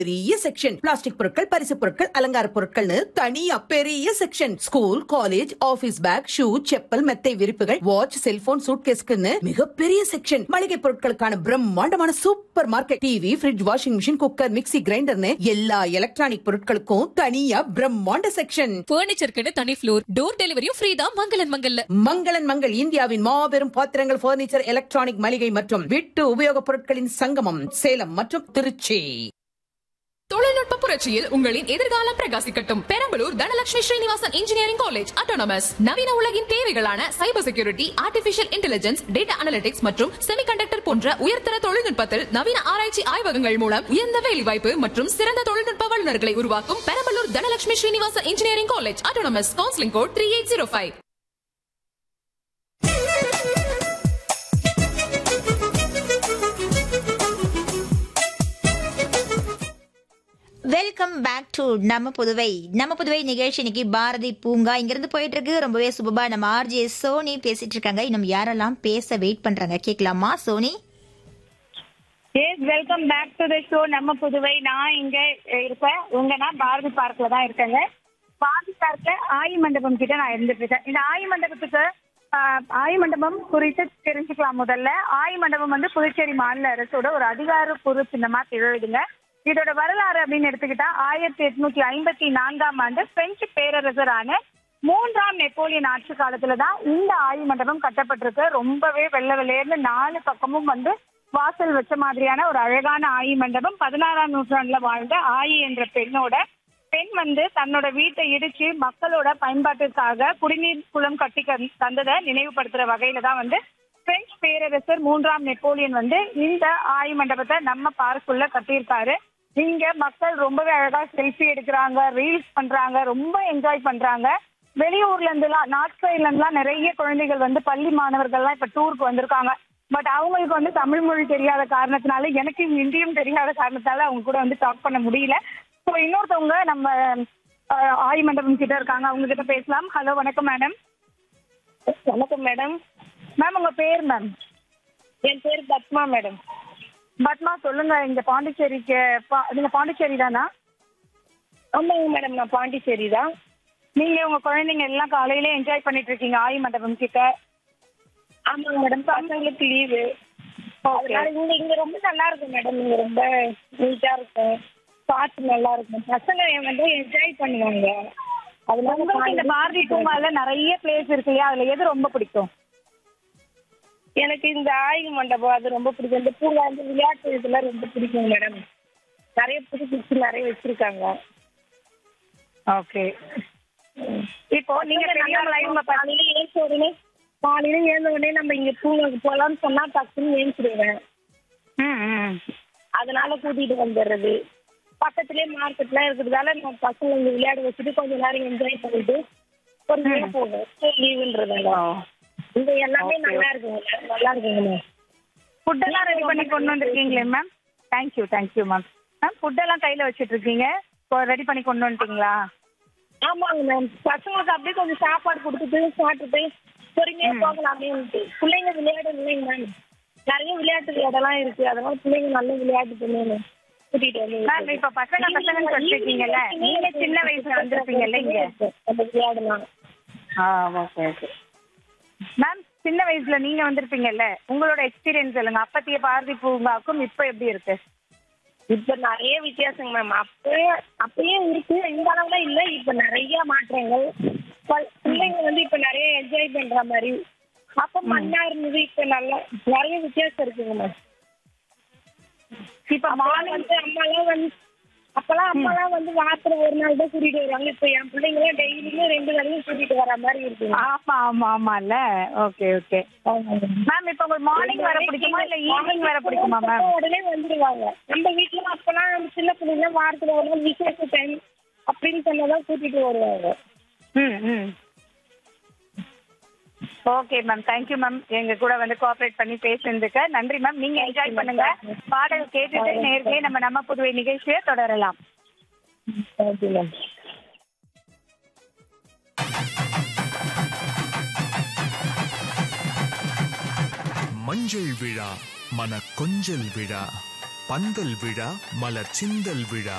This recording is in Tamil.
பெரிய செக்ஷன் பிளாஸ்டிக் பொருட்கள் பரிசு பொருட்கள் அலங்கார பொருட்கள்னு தனியா பெரிய section school college office bag shoe chappal மெத்தை விரிப்புகள் வாட்ச் செல்போன் சூட்கேஸ்க்குன்னு மிகப்பெரிய செக்ஷன் மளிகை பொருட்களுக்கான பிரம்மாண்டமான supermarket TV fridge washing machine cooker mixie கிரைண்டர்னு எல்லா எலக்ட்ரானிக் பொருட்களுக்கும் தனியா பிரம்மாண்ட செக்ஷன் பர்னிச்சருக்குன்னு தனி ஃப்ளோர் டோர் டெலிவரியும் ஃப்ரீ தான் மங்களன் மங்கல்ல மங்களன் மங்கள் இந்தியாவின் மாபெரும் பாத்திரங்கள் பர்னிச்சர் எலக்ட்ரானிக் மளிகை மற்றும் வீட்டு உபயோகப் பொருட்களின் சங்கமம் சேலம் மற்றும் திருச்சி தொழில்நுட்ப புரட்சியில் உங்களின் எதிர்காலம் பிரகாசிக்கட்டும் Perambalur Dhanalakshmi Srinivasan engineering college autonomous நவீன உலகின் தேவைகளான cyber security artificial intelligence data analytics மற்றும் செமிகண்டக்டர் போன்ற உயர்தர தொழில்நுட்பத்தில் நவீன ஆராய்ச்சி ஆய்வகங்கள் மூலம் உயர்ந்த வேலைவாய்ப்பு மற்றும் சிறந்த தொழில்நுட்ப வல்லுநர்களை உருவாக்கும் Perambalur Dhanalakshmi Srinivasan engineering college autonomous counselling code three eight zero five welcome back to நம்ம புதுவை நம்ம புதுவை நிகழ்ச்சி இன்னைக்கு பாரதி பூங்கா இங்கிருந்து போயிட்டு இருக்கு ரொம்பவே சுபபா நம்ம ஆர்ஜே சோனி பேசிட்டு இருக்காங்க இன்னும் யாரெல்லாம் பேச வெயிட் பண்றாங்க கேட்கலாமா Soni yes welcome back to the show நம்ம புதுவை நான் இங்க இருப்பேன் உங்க நான் பாரதி பார்க்ல தான் இருக்கேங்க பாரதி பார்க்ல ஆயி மண்டபம் கிட்ட நான் இருந்துட்டு இருக்கேன் இந்த ஆயி மண்டபத்துக்கு ஆஹ், ஆயி மண்டபம் குறித்து தெரிஞ்சுக்கலாம் முதல்ல ஆயி மண்டபம் வந்து புதுச்சேரி மாநில அரசோட ஒரு அதிகாரப்பூர்வ சின்னமா திகழுதுங்க இதோட வரலாறு அப்படின்னு எடுத்துக்கிட்டா ஆயிரத்தி எட்நூத்தி ஐம்பத்தி நான்காம் ஆண்டு பிரெஞ்சு பேரரசரான மூன்றாம் நெப்போலியன் ஆட்சி காலத்துல தான் இந்த ஆயி மண்டபம் கட்டப்பட்டிருக்கு ரொம்பவே வெள்ளை வெள்ளையர்னு நாலு பக்கமும் வந்து வாசல் வச்ச மாதிரியான ஒரு அழகான ஆயி மண்டபம் பதினாறாம் நூற்றாண்டுல வாழ்ந்த ஆயி என்ற பெண்ணோட பெண் வந்து தன்னோட வீட்டை இடிச்சு மக்களோட பயன்பாட்டிற்காக குடிநீர் குளம் கட்டி கந்- தந்ததை நினைவுபடுத்துற வகையில தான் வந்து பிரெஞ்சு பேரரசர் மூன்றாம் நெப்போலியன் வந்து இந்த ஆயி மண்டபத்தை நம்ம பார்க்குள்ள கட்டியிருக்காரு இங்க மக்கள் ரொம்பவே அழகா செல்ஃபி எடுக்கிறாங்க ரீல்ஸ் பண்றாங்க ரொம்ப என்ஜாய் பண்றாங்க வெளியூர்ல இருந்துலாம் நார்த் சைட்ல இருந்துலாம் நிறைய குழந்தைகள் வந்து பள்ளி மாணவர்கள்லாம் இப்ப டூருக்கு வந்திருக்காங்க பட் அவங்களுக்கு வந்து தமிழ் மொழி தெரியாத காரணத்தினால எனக்கு ஹிந்தியும் தெரியாத காரணத்தால அவங்க கூட வந்து டாக் பண்ண முடியல ஸோ இன்னொருத்தவங்க நம்ம அஹ், ஆயி மண்டபம் கிட்ட இருக்காங்க அவங்க கிட்ட பேசலாம் ஹலோ வணக்கம் மேடம் வணக்கம் மேடம் மேம் உங்க பேர் மேம் என் பேர் பத்மா மேடம் பத்மா சொல்லுங்க இங்க பாண்டிச்சேரிக்கு பா- நீங்க பாண்டிச்சேரி தானா ஆமாங்க மேடம் நான் பாண்டிச்சேரி தான் நீங்க உங்க குழந்தைங்க எல்லாம் காலையில என்ஜாய் பண்ணிட்டு இருக்கீங்க ஆயி மண்டபம் கிட்ட ஆமாங்க மேடம் பசங்களுக்கு லீவு அதனால இங்க இங்க ரொம்ப நல்லா இருக்கும் மேடம் இங்க ரொம்ப நீட்டா இருக்கும் பார்த்து நல்லா இருக்கும் பசங்க வந்து என்ஜாய் பண்ணுவாங்க அதனால உங்களுக்கு இந்த பாரதி பூங்கால நிறைய பிளேஸ் இருக்கு இல்லையா அதுல எது ரொம்ப பிடிக்கும் எனக்கு இந்த ஆய்வு மண்டபம் அது ரொம்ப பிடிக்கும் இந்த பூங்கா வந்து விளையாட்டு இதெல்லாம் ரொம்ப பிடிக்கும் மேடம் நிறைய புது புதுசு நிறைய வச்சிருக்காங்க ஓகே இப்போ நீங்க பெரியவங்களா இவங்க காலையில ஏஞ்ச உடனே காலையில ஏந்த உடனே நம்ம இங்க பூங்காக்கு போலாம்னு சொன்னா டக்குன்னு ஏஞ்சிடுவேன் அதனால கூட்டிட்டு வந்துடுறது பக்கத்துலயே மார்க்கெட்லாம் இருக்கிறதால நான் பசங்களை இங்க விளையாட வச்சுட்டு கொஞ்ச நேரம் என்ஜாய் பண்ணிட்டு பொறுமையா போவேன் ஸ்கூல் லீவுன்றதால இங்க எல்லாமே நல்லா இருக்குங்க நல்லா இருக்குங்க ஃபுட்டெல்லாம் ரெடி பண்ணி கொண்டு வந்திருக்கீங்களே ma'am thank you thank you ma'am ma'am ஃபுட்டெல்லாம் கையில வச்சிட்டு இருக்கீங்க ரெடி பண்ணி கொண்டு வந்துட்டீங்களா ஆமாங்க மேம் பசங்களுக்கு அப்படியே கொஞ்சம் சாப்பாடு கொடுத்துட்டு சாப்பிட்டுட்டு பொறுமையா போகலாமேன்ட்டு பிள்ளைங்க விளையாடும் இல்லைங்க மேம் நிறைய விளையாட்டு விளையாடலாம் இருக்கு அதனால பிள்ளைங்க நல்ல விளையாட்டு பண்ணணும் கூட்டிட்டு வந்து மேம் இப்ப பசங்க பசங்க வச்சிருக்கீங்கல்ல நீங்க சின்ன வயசுல வந்திருப்பீங்கல்ல இங்க நம்ம விளையாடலாம் ஆ ஓகே ஓகே மேம் சின்ன வயசுல நீங்க வந்திருப்பீங்கல்ல உங்களோட எக்ஸ்பீரியன்ஸ் சொல்லுங்க அப்பத்திய பாரதி பூங்காக்கும் இப்ப எப்படி இருக்கு இப்ப நிறைய வித்தியாசங்க மேம் அப்பயே அப்பயே இருக்கு இந்த அளவுல இல்ல இப்ப நிறைய மாற்றங்கள் பல்- பிள்ளைங்க வந்து இப்ப நிறைய என்ஜாய் பண்ற மாதிரி அப்ப மண்ணா இருந்தது இப்ப நல்லா நிறைய வித்தியாசம் இருக்குங்க மேம் இப்ப மார்னிங் வந்து அம்மாலாம் வந்து அப்பெல்லாம் அம்மாலாம் வந்து வாரத்துல ஒரு நாள் தான் கூட்டிட்டு வருவாங்க இப்ப என் பிள்ளைங்களாம் டெய்லியும் ரெண்டு வேலையும் கூட்டிட்டு வர மாதிரி இருக்கு ஆமா ஆமா ஆமால ஓகே ஓகே மேம் இப்ப உங்களுக்கு மார்னிங் வர பிடிக்குமா இல்ல ஈவினிங் வர பிடிக்குமா மேம் உடனே வந்துருவாங்க நம்ம வீட்ல அப்பெல்லாம் நம்ம சின்ன பிள்ளைங்க வாரத்துல ஒரு நாள் விசேஷ டைம் அப்படின்னு சொன்னதான் கூட்டிட்டு வருவாங்க ம் ம் ஓகே மேம் தேங்க்யூ மேம் எங்க கூட வந்து கோஆபரேட் பண்ணி பேசுனதுக்கு நன்றி மேம் நீங்க என்ஜாய் பண்ணுங்க பாடல் கேட்டுட்டு நேர்களே நம்ம நம்ம புதுவை நிகழ்ச்சியை தொடரலாம் தேங்க்யூ மேம் மஞ்சள் விழா மன கொஞ்சல் விழா பந்தல் விழா மலர் சிந்தல் விழா